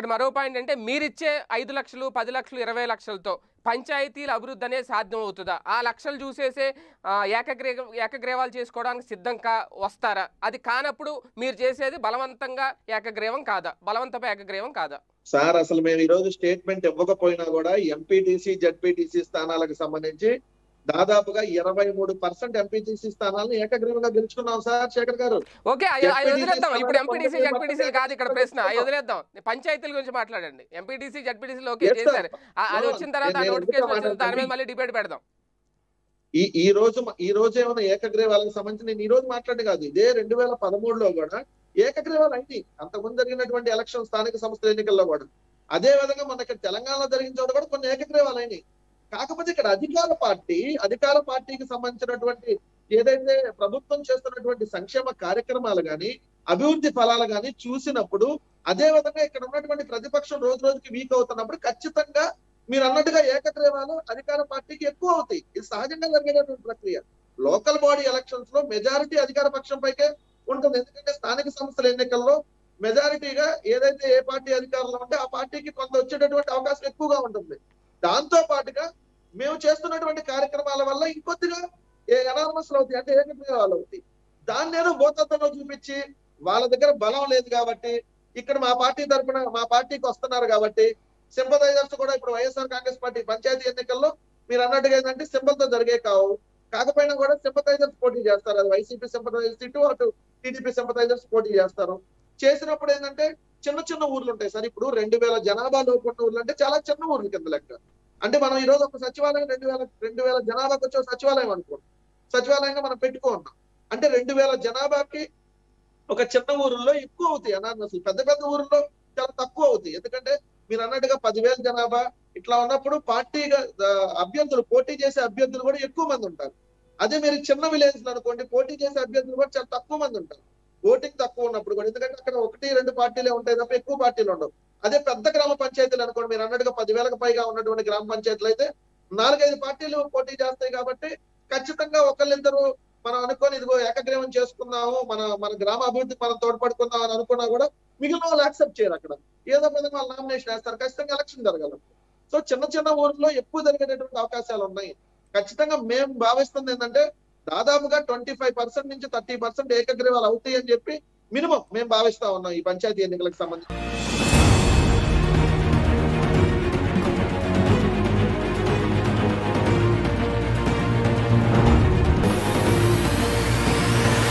మరో పాయింట్ అంటే మీరిచ్చే ఐదు లక్షలు పది లక్షలు ఇరవై లక్షలతో పంచాయతీల అభివృద్ధి అనేది సాధ్యం అవుతుందా ఆ లక్షలు చూసేసే ఆ, ఏకగ్రీ ఏకగ్రీవాలు చేసుకోవడానికి సిద్ధంగా వస్తారా అది కానప్పుడు మీరు చేసేది బలవంతంగా ఏకగ్రీవం కాదా బలవంతపు ఏకగ్రీవం కాదా సార్ అసలు మేము ఈ రోజు స్టేట్మెంట్ ఇవ్వకపోయినా కూడా ఎంపీటీసీ జడ్పీటీసీ స్థానాలకు సంబంధించి దాదాపుగా ఇరవై మూడు పర్సెంట్ ఎంపీటీసీ స్థానాలను ఏకగ్రీవంగా గెలుచుకున్నాం సార్ శేఖర్ గారు ఓకే అయ్యో అవి ZPDC వదిలేద్దాం ఇప్పుడు స్థానాలు ఎంపీటీసీ పొందే జడ్పీటీసీలు కాదు ఇక్కడ ప్రశ్న అవి వదిలేద్దాం పంచాయతీల గురించి మాట్లాడండి ఎంపీటీసీ జడ్పీటీసీలు ఓకే Yes, sir. చేశారు ఆ- అది No, వచ్చిన తర్వాత ఆ నేను నోటిఫికేషన్ ఎందుకు వచ్చిన దాని మీద మాట్లాడతాను? మళ్ళీ డిబేట్ పెడదాం ఈ ఈ రోజు ఈ రోజు ఏమైనా ఏకగ్రీవాలకు సంబంధించి నేను ఈ రోజు మాట్లాడి కాదు ఇదే రెండు వేల పదమూడులో కూడా ఏకగ్రీవాలు అయింది అంతకుముందు జరిగినటువంటి ఎలక్షన్ స్థానిక సంస్థల ఎన్నికల్లో కూడా అదే విధంగా మన ఇక్కడ తెలంగాణలో జరిగిన చోట కూడా కొన్ని ఏకగ్రీవాలు అయినాయి కాకపోతే ఇక్కడ అధికార పార్టీ అధికార పార్టీకి సంబంధించినటువంటి ఏదైతే ప్రభుత్వం చేస్తున్నటువంటి సంక్షేమ కార్యక్రమాలు గాని అభివృద్ధి ఫలాలు గాని చూసినప్పుడు అదే విధంగా ఇక్కడ ఉన్నటువంటి ప్రతిపక్షం రోజు రోజుకి వీక్ అవుతున్నప్పుడు ఖచ్చితంగా మీరు అన్నట్టుగా ఏకగ్రీవాలు అధికార పార్టీకి ఎక్కువ అవుతాయి ఇది సహజంగా జరిగేటటువంటి ప్రక్రియ లోకల్ బాడీ ఎలక్షన్స్ లో మెజారిటీ అధికార పక్షం పైకే ఉంటుంది ఎందుకంటే స్థానిక సంస్థల ఎన్నికల్లో మెజారిటీగా ఏదైతే ఏ పార్టీ అధికారంలో ఉంటే ఆ పార్టీకి కొంత వచ్చేటటువంటి అవకాశం ఎక్కువగా ఉంటుంది దాంతో పాటుగా మేము చేస్తున్నటువంటి కార్యక్రమాల వల్ల ఇంకొద్దిగా ఎనానమస్ అవుతాయి అంటే ఏకగ్రీవాలు అవుతాయి దాన్ని నేను భూతత్వంలో చూపించి వాళ్ళ దగ్గర బలం లేదు కాబట్టి ఇక్కడ మా పార్టీ తరఫున మా పార్టీకి వస్తున్నారు కాబట్టి సింపదైజర్స్ కూడా ఇప్పుడు వైఎస్ఆర్ కాంగ్రెస్ పార్టీ పంచాయతీ ఎన్నికల్లో మీరు అన్నట్టుగా ఏంటంటే సింబల్ తో జరిగే కావు కాకపోయినా కూడా సింపతైజర్స్ పోటీ చేస్తారు అది వైసీపీ సింపతైజర్స్ ఇటు అటు టీడీపీ సింపతైజర్స్ పోటీ చేస్తారు చేసినప్పుడు ఏంటంటే చిన్న చిన్న ఊర్లు ఉంటాయి సార్ ఇప్పుడు రెండు వేల జనాభా లోపు ఉన్న ఊర్లు అంటే చాలా చిన్న ఊర్లు కింద లెక్క అంటే మనం ఈ రోజు ఒక సచివాలయం రెండు వేల రెండు వేల జనాభాకి వచ్చే ఒక సచివాలయం అనుకోండి సచివాలయంగా మనం పెట్టుకో ఉన్నాం అంటే రెండు వేల జనాభాకి ఒక చిన్న ఊరుల్లో ఎక్కువ అవుతాయి అన్నారు అసలు పెద్ద పెద్ద ఊర్లో చాలా తక్కువ అవుతాయి ఎందుకంటే మీరు అన్నట్టుగా పదివేల జనాభా ఇట్లా ఉన్నప్పుడు పార్టీగా ఆ, అభ్యర్థులు పోటీ చేసే అభ్యర్థులు కూడా ఎక్కువ మంది ఉంటారు అదే మీరు చిన్న విలేజ్ అనుకోండి పోటీ చేసే అభ్యర్థులు కూడా చాలా తక్కువ మంది ఉంటారు ఓటింగ్ తక్కువ ఉన్నప్పుడు కూడా ఎందుకంటే అక్కడ ఒకటి రెండు పార్టీలే ఉంటాయి తప్ప ఎక్కువ పార్టీలు ఉండవు అదే పెద్ద గ్రామ పంచాయతీలు అనుకోండి మీరు అన్నట్టుగా పదివేలకు పైగా ఉన్నటువంటి గ్రామ పంచాయతీలు అయితే నాలుగైదు పార్టీలు పోటీ చేస్తాయి కాబట్టి ఖచ్చితంగా ఒకళ్ళిద్దరు మనం అనుకొని ఇదిగో ఏకగ్రీవం చేసుకుందాము మన మన గ్రామ అభివృద్ధికి మనం తోడ్పడుకుందాం అని అనుకున్నా కూడా మిగిలిన వాళ్ళు యాక్సెప్ట్ చేయరు అక్కడ ఏదో విధంగా వాళ్ళు నామినేషన్ వేస్తారు ఖచ్చితంగా ఎలక్షన్ జరగాలి సో చిన్న చిన్న ఊర్లో ఎక్కువ జరిగేటటువంటి అవకాశాలు ఉన్నాయి ఖచ్చితంగా మేము భావిస్తుంది ఏంటంటే దాదాపుగా ట్వంటీ ఫైవ్ పర్సెంట్ నుంచి థర్టీ పర్సెంట్ ఏకగ్రీవాలు అవుతాయి అని చెప్పి మినిమం మేము భావిస్తా ఉన్నాం ఈ పంచాయతీ ఎన్నికలకు సంబంధించి